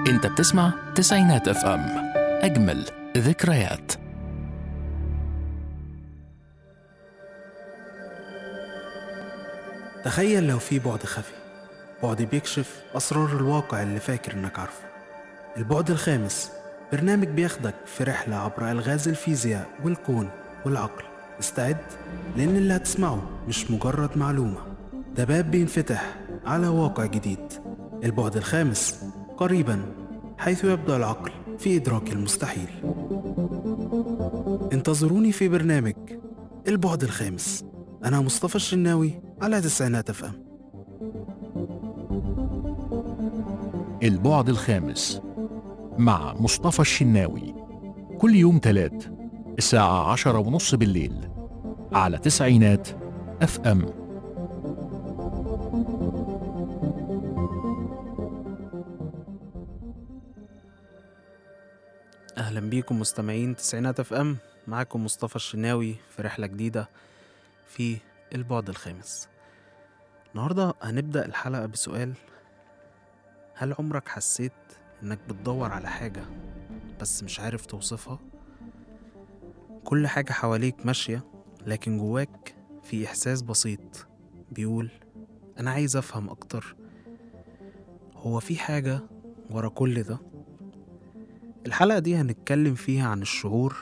انت بتسمع تسعينات اف ام اجمل ذكريات تخيل لو في بعد خفي بعد بيكشف أسرار الواقع اللي فاكر إنك عارفه البعد الخامس برنامج بياخدك في رحلة عبر ألغاز الفيزياء والكون والعقل استعد لأن اللي هتسمعه مش مجرد معلومة ده باب بينفتح على واقع جديد البعد الخامس قريبا حيث يبدأ العقل في إدراك المستحيل انتظروني في برنامج البعد الخامس أنا مصطفى الشناوي على تسعينات اف ام البعد الخامس مع مصطفى الشناوي كل يوم تلات الساعة عشرة ونص بالليل على تسعينات اف ام اهلا بيكم مستمعين تسعينات اف ام معاكم مصطفى الشناوي في رحلة جديدة في البعد الخامس النهاردة هنبدأ الحلقة بسؤال هل عمرك حسيت انك بتدور على حاجة بس مش عارف توصفها كل حاجة حواليك ماشية لكن جواك في إحساس بسيط بيقول أنا عايز أفهم أكتر هو في حاجة ورا كل ده الحلقة دي هنتكلم فيها عن الشعور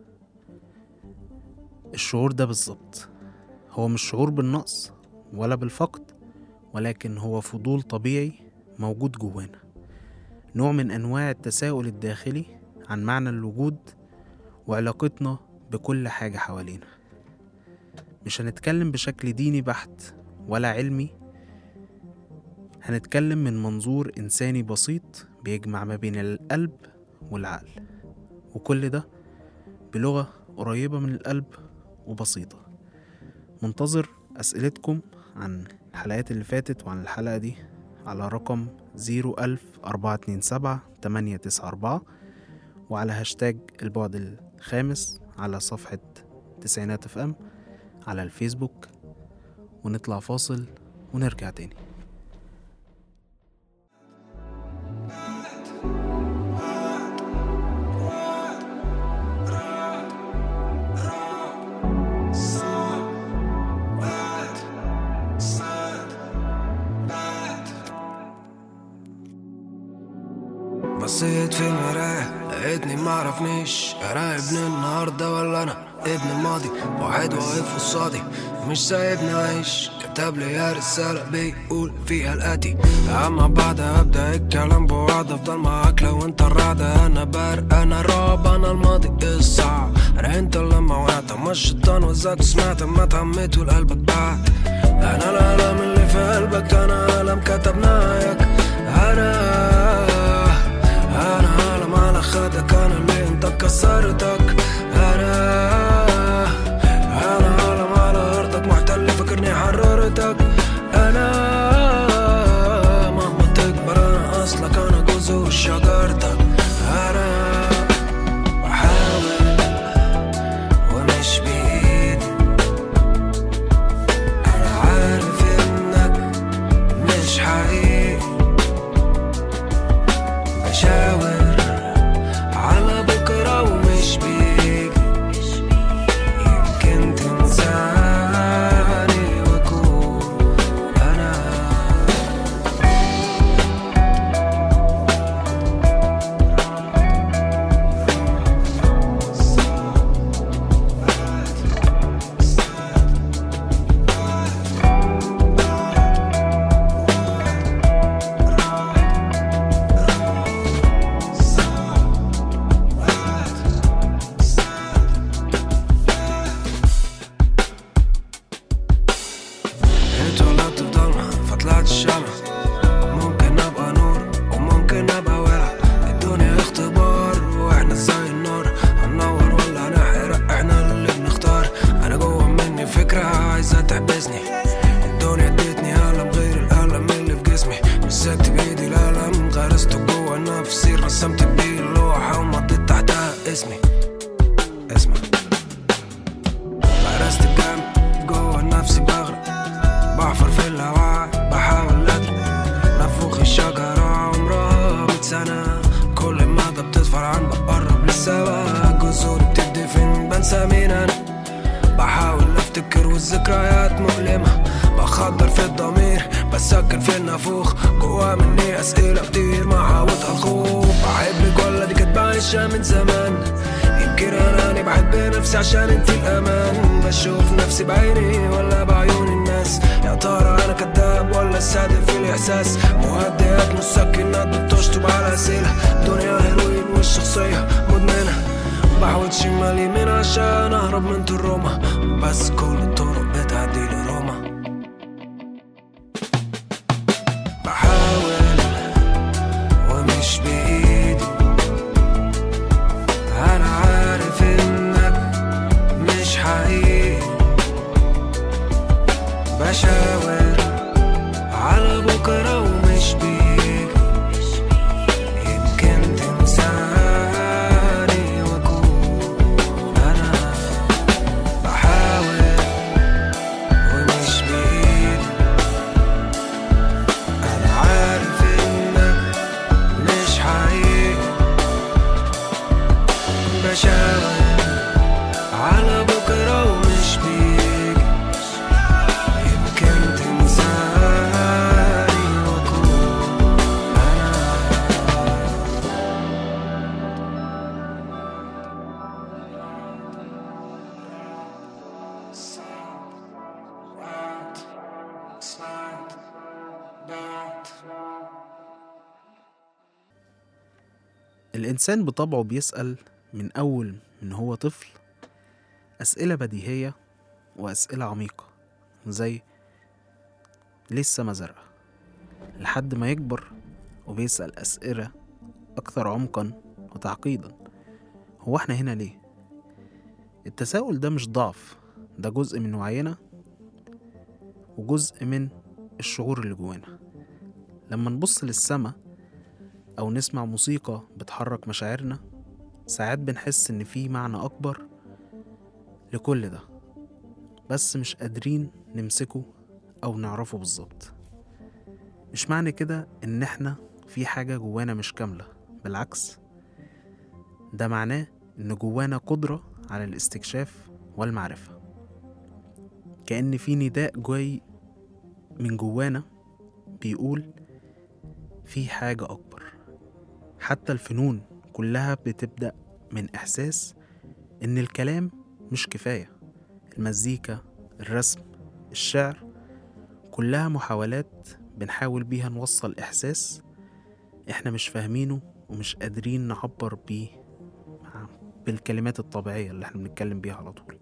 الشعور ده بالظبط هو مش شعور بالنقص ولا بالفقد ولكن هو فضول طبيعي موجود جوانا نوع من أنواع التساؤل الداخلي عن معنى الوجود وعلاقتنا بكل حاجة حوالينا مش هنتكلم بشكل ديني بحت ولا علمي هنتكلم من منظور إنساني بسيط بيجمع ما بين القلب والعقل وكل ده بلغة قريبة من القلب وبسيطة منتظر أسئلتكم عن الحلقات اللي فاتت وعن الحلقة دي على رقم زيرو ألف أربعة اتنين سبعة تمانية تسعة أربعة وعلى هاشتاج البعد الخامس على صفحة تسعينات اف ام على الفيسبوك ونطلع فاصل ونرجع تاني بصيت في المراية لقيتني معرفنيش انا ابن النهاردة ولا انا ابن الماضي واحد واقف قصادي مش سايبني اعيش كتب لي يا رسالة بيقول فيها الاتي اما بعد ابدا الكلام بوعد افضل معاك لو انت الرعدة انا بارق انا رعب انا الماضي الصعب انا انت لما وقعت اما الشيطان وزاك سمعت اما تهمت والقلبك بعد انا الالم اللي في قلبك انا الم كتب نهايك انا انا عالم على خدك انا اللي انت كسرتك انا انا عالم على ارضك محتل فكرني حررتك انا مهما تكبر انا اصلك انا جزء شجرتك انا بحاول ومش بايدي انا عارف انك مش حقيقي بشاور على بكرة ومش بيجي يمكن تنساني واكون انا اتولدت في ضلمة فطلعت الشمع ممكن ابقى نور وممكن ابقى ورع الدنيا اختبار واحنا زي النار هننور ولا هنحرق احنا اللي بنختار انا جوه مني فكرة عايزة تحبسني الدنيا ادتني ألم غير الألم اللي في جسمي مسكت بإيدي الألم غرسته جوه نفسي رسمت بيه اللوحة ومضيت تحتها اسمي اسمع غرست الجنب جوه نفسي بغرق بحفر في الهواء بحاول ادري بنسى مين انا بحاول افتكر والذكريات مؤلمة بخدر في الضمير بسكن في النافوخ جوا مني اسئلة كتير ما حاولت الخوف بحبك ولا دي كانت بعيشها من زمان يمكن اناني بحب نفسي عشان انت الامان بشوف نفسي بعيني ولا بعيون الناس يا ترى انا كذاب ولا صادق في الاحساس مهدئات مسكنات بتشطب على اسئله دنيا هيروين والشخصيه مدمنه بحوط شمال يمين عشان اهرب من تروما بس كل الطرق بتعدي لروما بحاول ومش بايدي انا عارف انك مش حقيقي بشاور على بكره ومش بيجي يمكن تنساني واكون انا بحاول ومش بايدي انا عارف انك مش حقيقي بشاور على بكره ومش بيجي يمكن تنساني واكون انا الإنسان بطبعه بيسأل من أول من هو طفل أسئلة بديهية وأسئلة عميقة زي ليه السما زرقاء لحد ما يكبر وبيسأل أسئلة أكثر عمقا وتعقيدا هو احنا هنا ليه؟ التساؤل ده مش ضعف ده جزء من وعينا وجزء من الشعور اللي جوانا لما نبص للسما أو نسمع موسيقى بتحرك مشاعرنا ساعات بنحس إن في معنى أكبر لكل ده بس مش قادرين نمسكه أو نعرفه بالظبط مش معنى كده إن إحنا في حاجة جوانا مش كاملة بالعكس ده معناه إن جوانا قدرة على الاستكشاف والمعرفة كأن في نداء جاي من جوانا بيقول في حاجة أكبر حتى الفنون كلها بتبدأ من إحساس إن الكلام مش كفاية المزيكا الرسم الشعر كلها محاولات بنحاول بيها نوصل إحساس إحنا مش فاهمينه ومش قادرين نعبر بيه مع- بالكلمات الطبيعية اللي إحنا بنتكلم بيها على طول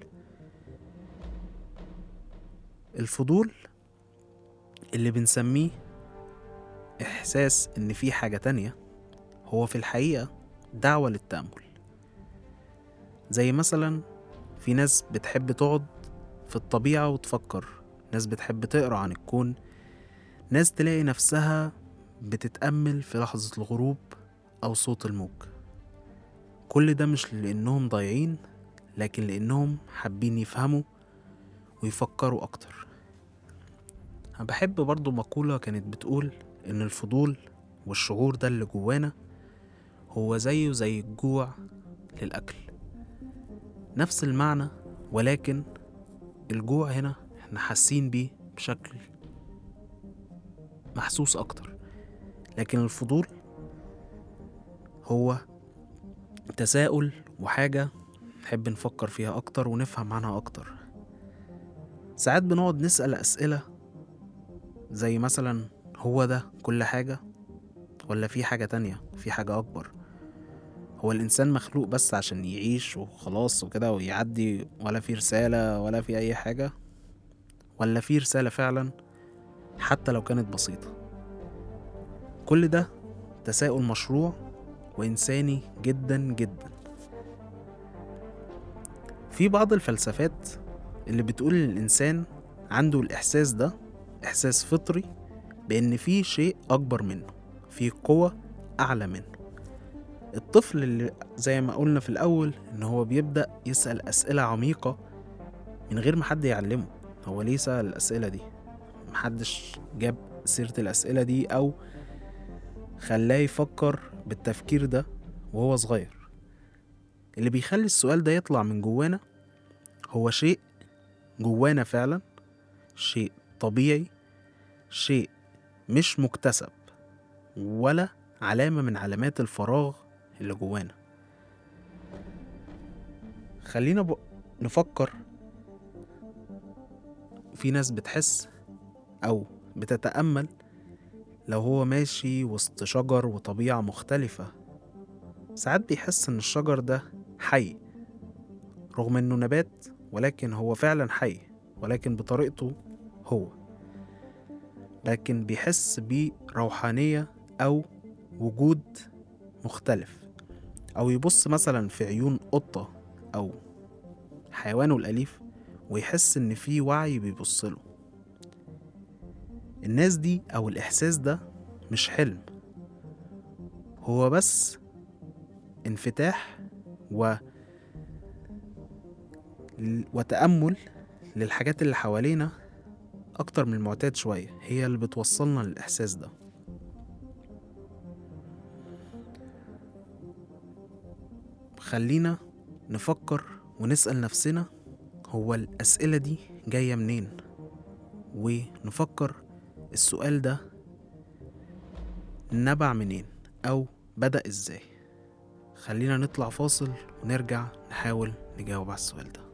الفضول اللي بنسميه إحساس إن في حاجة تانية هو في الحقيقة دعوة للتأمل زي مثلا في ناس بتحب تقعد في الطبيعة وتفكر ناس بتحب تقرأ عن الكون ناس تلاقي نفسها بتتأمل في لحظة الغروب أو صوت الموج كل ده مش لأنهم ضايعين لكن لأنهم حابين يفهموا ويفكروا أكتر أنا بحب برضو مقولة كانت بتقول إن الفضول والشعور ده اللي جوانا هو زيه زي الجوع للأكل نفس المعنى ولكن الجوع هنا احنا حاسين بيه بشكل محسوس أكتر لكن الفضول هو تساؤل وحاجة نحب نفكر فيها أكتر ونفهم عنها أكتر ساعات بنقعد نسأل أسئلة زي مثلا هو ده كل حاجة ولا في حاجة تانية في حاجة أكبر هو الإنسان مخلوق بس عشان يعيش وخلاص وكده ويعدي ولا في رسالة ولا في أي حاجة ولا في رسالة فعلا حتى لو كانت بسيطة كل ده تساؤل مشروع وإنساني جدا جدا في بعض الفلسفات اللي بتقول إن الإنسان عنده الإحساس ده إحساس فطري بإن في شيء أكبر منه في قوة أعلى منه الطفل اللي زي ما قلنا في الأول إن هو بيبدأ يسأل أسئلة عميقة من غير ما حد يعلمه هو ليه سأل الأسئلة دي محدش جاب سيرة الأسئلة دي أو خلاه يفكر بالتفكير ده وهو صغير اللي بيخلي السؤال ده يطلع من جوانا هو شيء جوانا فعلا شيء طبيعي شيء مش مكتسب ولا علامة من علامات الفراغ اللي جوانا خلينا ب... نفكر في ناس بتحس أو بتتأمل لو هو ماشي وسط شجر وطبيعة مختلفة ساعات بيحس إن الشجر ده حي رغم إنه نبات ولكن هو فعلا حي ولكن بطريقته هو لكن بيحس بروحانية أو وجود مختلف أو يبص مثلا في عيون قطة أو حيوانه الأليف ويحس إن في وعي بيبصله الناس دي أو الإحساس ده مش حلم هو بس انفتاح و وتأمل للحاجات اللي حوالينا أكتر من المعتاد شوية هي اللي بتوصلنا للإحساس ده خلينا نفكر ونسأل نفسنا هو الأسئلة دي جاية منين ونفكر السؤال ده نبع منين أو بدأ إزاي خلينا نطلع فاصل ونرجع نحاول نجاوب على السؤال ده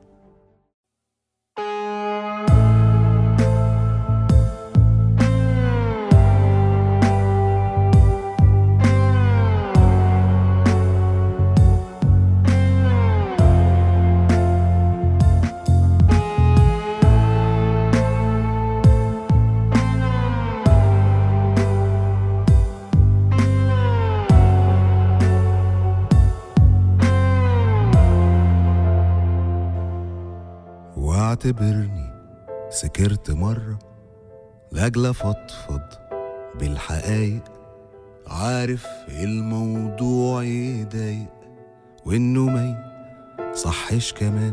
واعتبرني سكرت مرة لأجل أفضفض بالحقايق عارف الموضوع يضايق وإنه ما صحش كمان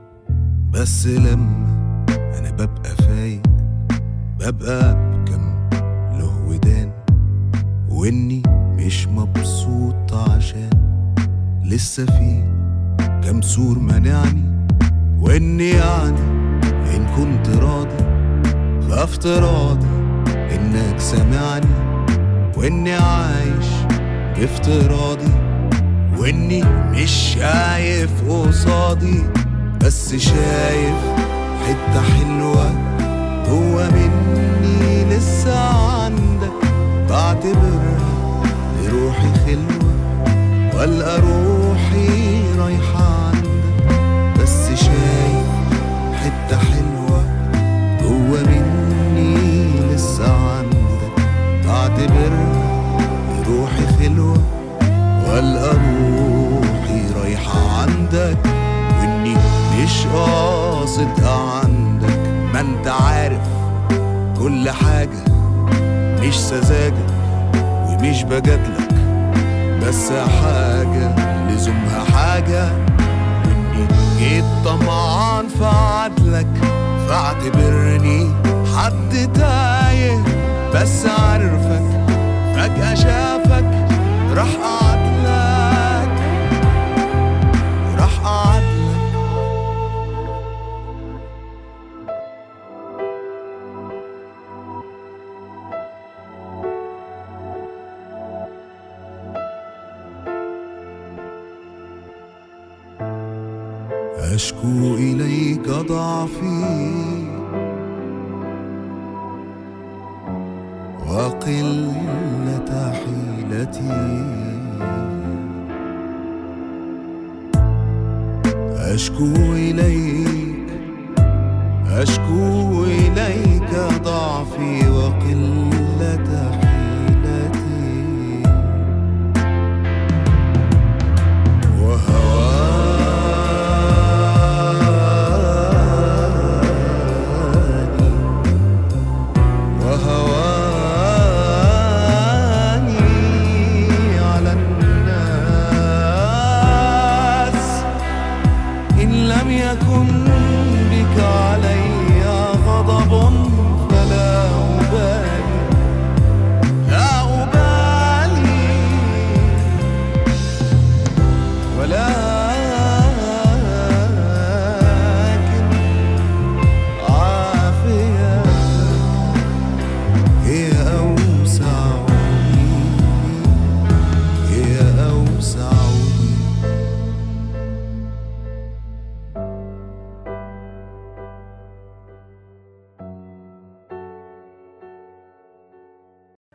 بس لما أنا ببقى فايق ببقى بكم له ودان وإني مش مبسوط عشان لسه في كم سور منعني وإني يعني إن كنت راضي فافتراضي إنك سامعني وإني عايش بافتراضي وإني مش شايف قصادي بس شايف حتة حلوة جوا مني لسه عندك بعتبرها لروحي خلوة والقى روحي رايحة عندك بس شايف حتة حلوة جوا مني لسه عندك بعتبرها روحي خلوة والقى روحي رايحة عندك واني مش قاصد عندك ما انت عارف كل حاجة مش سذاجة ومش بجادلك بس حاجة لزومها حاجة واني جيت طمعان في عدلك فاعتبرني حد تايه بس عارفك فجأة شافك راح أعدلك راح أعدلك أشكو إليك ضعفي وقلة حيلتي أشكو إليك أشكو إليك ضعفي وقلة حيلتي وهواني وهواني على الناس إن لم يكن بك علي غضب فلا أبالي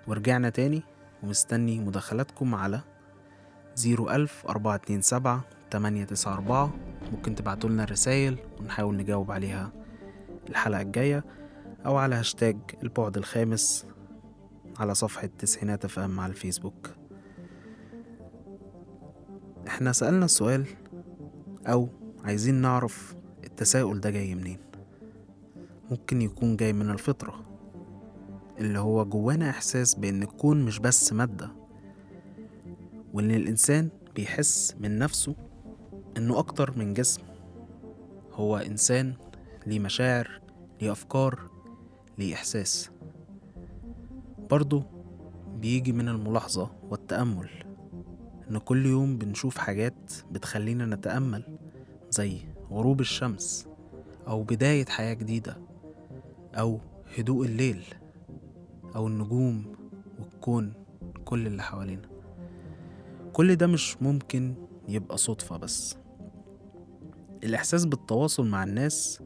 ورجعنا تاني ومستني مداخلاتكم على زيرو ألف أربعة اتنين سبعة تمانية تسعة أربعة ممكن تبعتولنا رسايل ونحاول نجاوب عليها الحلقة الجاية أو على هاشتاج البعد الخامس على صفحة تسعينات اف ام على الفيسبوك احنا سألنا السؤال أو عايزين نعرف التساؤل ده جاي منين ممكن يكون جاي من الفطرة اللي هو جوانا إحساس بإن الكون مش بس مادة وإن الإنسان بيحس من نفسه إنه أكتر من جسم هو إنسان ليه مشاعر ليه أفكار ليه إحساس برضه بيجي من الملاحظة والتأمل إن كل يوم بنشوف حاجات بتخلينا نتأمل زي غروب الشمس أو بداية حياة جديدة أو هدوء الليل أو النجوم والكون كل اللي حوالينا كل ده مش ممكن يبقى صدفة بس الإحساس بالتواصل مع الناس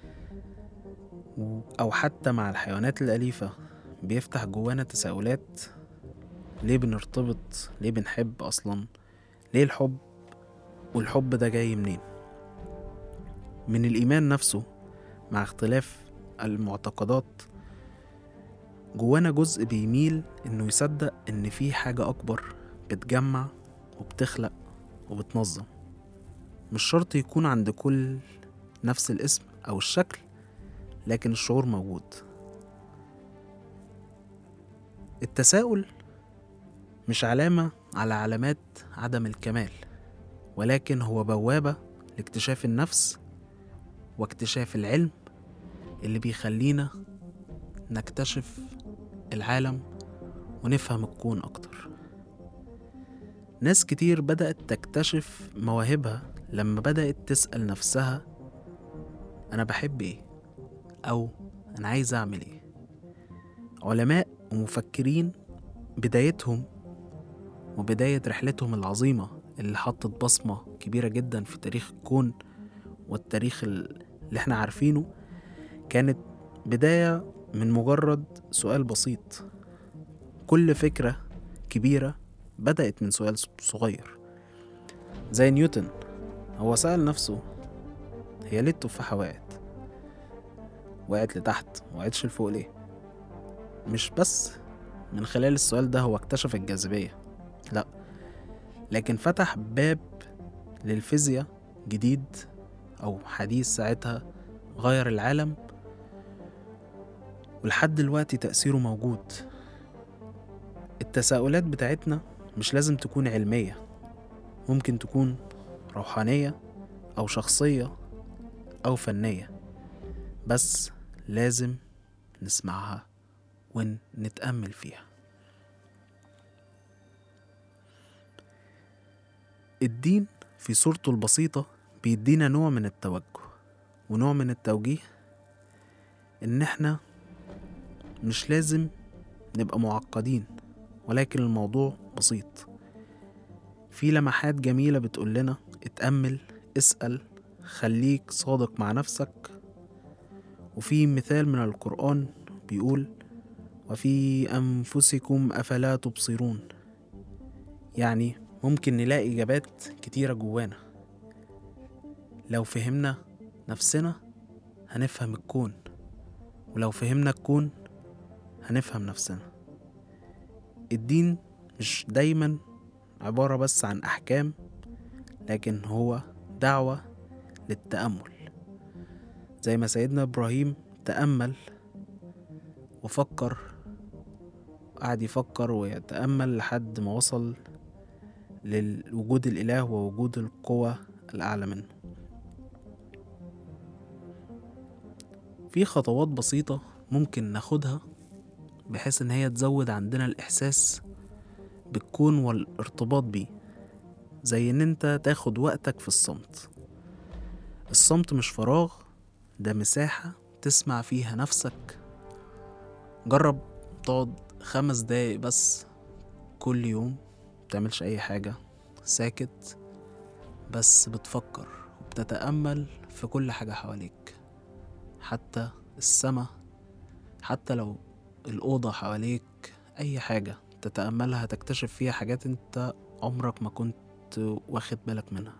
و- أو حتى مع الحيوانات الأليفة بيفتح جوانا تساؤلات ليه بنرتبط ليه بنحب أصلا ليه الحب والحب ده جاي منين من الإيمان نفسه مع اختلاف المعتقدات جوانا جزء بيميل إنه يصدق إن في حاجة أكبر بتجمع وبتخلق وبتنظم مش شرط يكون عند كل نفس الاسم أو الشكل لكن الشعور موجود التساؤل مش علامة على علامات عدم الكمال ولكن هو بوابة لاكتشاف النفس واكتشاف العلم اللي بيخلينا نكتشف العالم ونفهم الكون أكتر ناس كتير بدأت تكتشف مواهبها لما بدأت تسأل نفسها أنا بحب إيه أو أنا عايز أعمل إيه علماء ومفكرين بدايتهم وبداية رحلتهم العظيمة اللي حطت بصمة كبيرة جدا في تاريخ الكون والتاريخ ال- اللي احنا عارفينه كانت بداية من مجرد سؤال بسيط كل فكرة كبيرة بدأت من سؤال صغير زي نيوتن هو سأل نفسه هي ليه التفاحة وقعت وقعت لتحت وقعتش لفوق ليه مش بس من خلال السؤال ده هو اكتشف الجاذبية لا لكن فتح باب للفيزياء جديد أو حديث ساعتها غير العالم ولحد دلوقتي تأثيره موجود التساؤلات بتاعتنا مش لازم تكون علمية ممكن تكون روحانية أو شخصية أو فنية بس لازم نسمعها ونتأمل فيها الدين في صورته البسيطة بيدينا نوع من التوجه ونوع من التوجيه إن إحنا مش لازم نبقى معقدين ولكن الموضوع بسيط في لمحات جميلة بتقول لنا اتأمل اسأل خليك صادق مع نفسك وفي مثال من القرآن بيقول وفي أنفسكم أفلا تبصرون يعني ممكن نلاقي إجابات كتيرة جوانا لو فهمنا نفسنا هنفهم الكون ولو فهمنا الكون هنفهم نفسنا الدين مش دايما عبارة بس عن أحكام لكن هو دعوة للتأمل زي ما سيدنا إبراهيم تأمل وفكر قعد يفكر ويتأمل لحد ما وصل لوجود الإله ووجود القوة الأعلى منه في خطوات بسيطة ممكن ناخدها بحيث إن هي تزود عندنا الإحساس بالكون والارتباط بيه زي إن أنت تاخد وقتك في الصمت الصمت مش فراغ ده مساحة تسمع فيها نفسك جرب تقعد خمس دقايق بس كل يوم متعملش أي حاجة ساكت بس بتفكر وبتتأمل في كل حاجة حواليك حتى السما حتى لو الأوضة حواليك أي حاجة تتأملها هتكتشف فيها حاجات انت عمرك ما كنت واخد بالك منها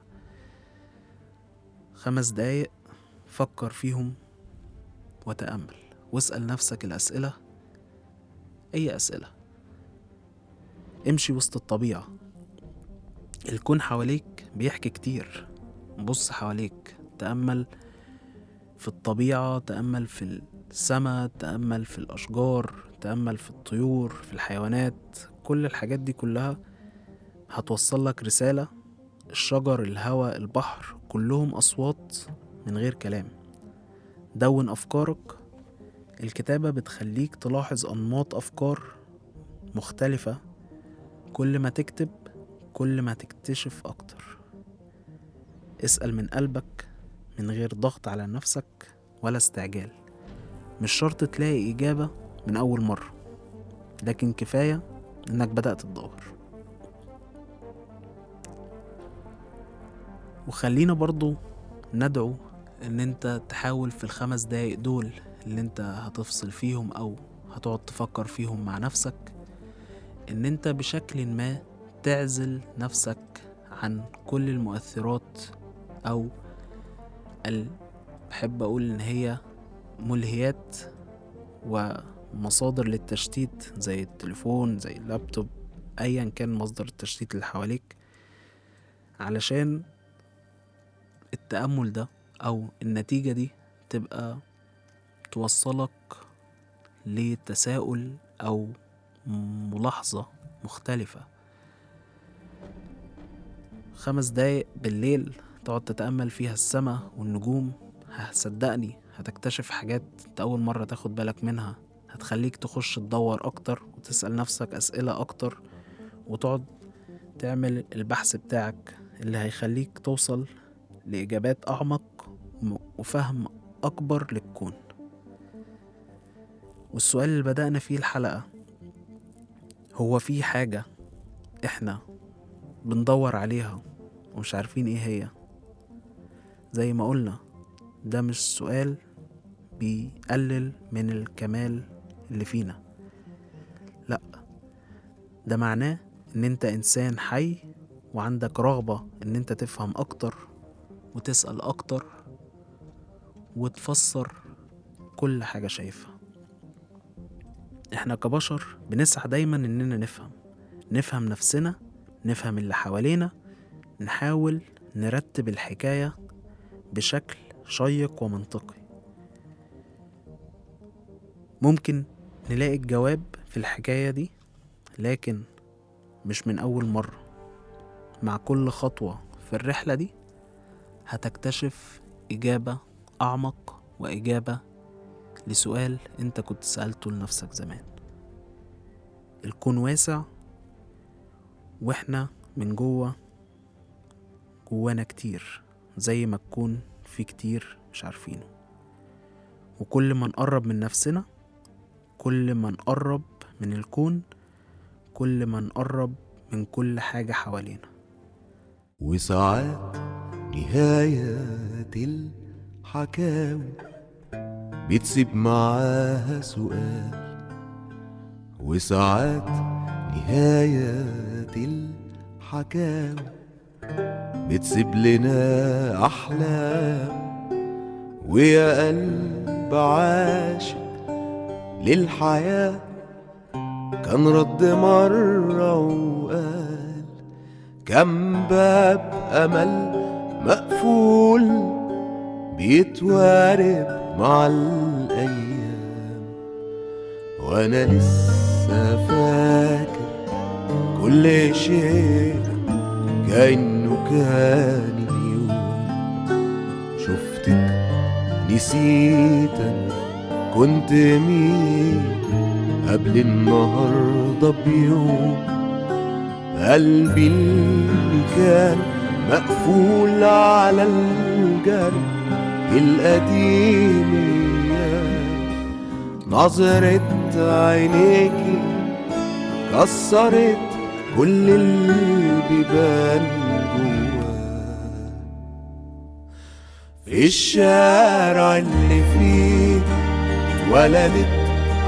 خمس دقايق فكر فيهم وتأمل واسأل نفسك الأسئلة أي أسئلة امشي وسط الطبيعة الكون حواليك بيحكي كتير بص حواليك تأمل في الطبيعة تأمل في السماء تأمل في الأشجار تأمل في الطيور في الحيوانات كل الحاجات دي كلها هتوصل لك رسالة الشجر الهواء البحر كلهم أصوات من غير كلام دون أفكارك الكتابة بتخليك تلاحظ أنماط أفكار مختلفة كل ما تكتب كل ما تكتشف أكتر اسأل من قلبك من غير ضغط على نفسك ولا استعجال مش شرط تلاقي إجابة من أول مرة لكن كفاية إنك بدأت تدور وخلينا برضو ندعو إن أنت تحاول في الخمس دقايق دول اللي أنت هتفصل فيهم أو هتقعد تفكر فيهم مع نفسك إن أنت بشكل ما تعزل نفسك عن كل المؤثرات أو ال... بحب أقول إن هي ملهيات ومصادر للتشتيت زي التليفون زي اللابتوب أيا كان مصدر التشتيت اللي حواليك علشان التأمل ده أو النتيجة دي تبقى توصلك لتساؤل أو ملاحظة مختلفة خمس دقايق بالليل تقعد تتأمل فيها السما والنجوم هصدقني هتكتشف حاجات انت أول مرة تاخد بالك منها هتخليك تخش تدور أكتر وتسأل نفسك أسئلة أكتر وتقعد تعمل البحث بتاعك اللي هيخليك توصل لإجابات أعمق وفهم أكبر للكون والسؤال اللي بدأنا فيه الحلقة هو في حاجة إحنا بندور عليها ومش عارفين إيه هي زي ما قلنا ده مش سؤال بيقلل من الكمال اللي فينا لأ ده معناه إن أنت إنسان حي وعندك رغبة إن أنت تفهم أكتر وتسأل أكتر وتفسر كل حاجة شايفها احنا كبشر بنسعى دايما اننا نفهم نفهم نفسنا نفهم اللي حوالينا نحاول نرتب الحكاية بشكل شيق ومنطقي ممكن نلاقي الجواب في الحكاية دي لكن مش من أول مرة مع كل خطوة في الرحلة دي هتكتشف إجابة أعمق وإجابة لسؤال أنت كنت سألته لنفسك زمان الكون واسع وإحنا من جوه جوانا كتير زي ما تكون في كتير مش عارفينه وكل ما نقرب من نفسنا كل ما نقرب من الكون كل ما نقرب من كل حاجة حوالينا وساعات نهاية الحكاوي بتسيب معاها سؤال وساعات نهاية الحكاوي بتسيب لنا أحلام ويا قلب عاشق للحياة كان رد مرة وقال كم باب أمل مقفول بيتوارب مع الأيام وأنا لسه فاكر كل شيء كأنه كان اليوم شفتك نسيتك كنت مين قبل النهاردة بيوم قلبي اللي كان مقفول على الجرح القديم نظرة عينيكي كسرت كل البيبان جواه في الشارع اللي فيه اتولدت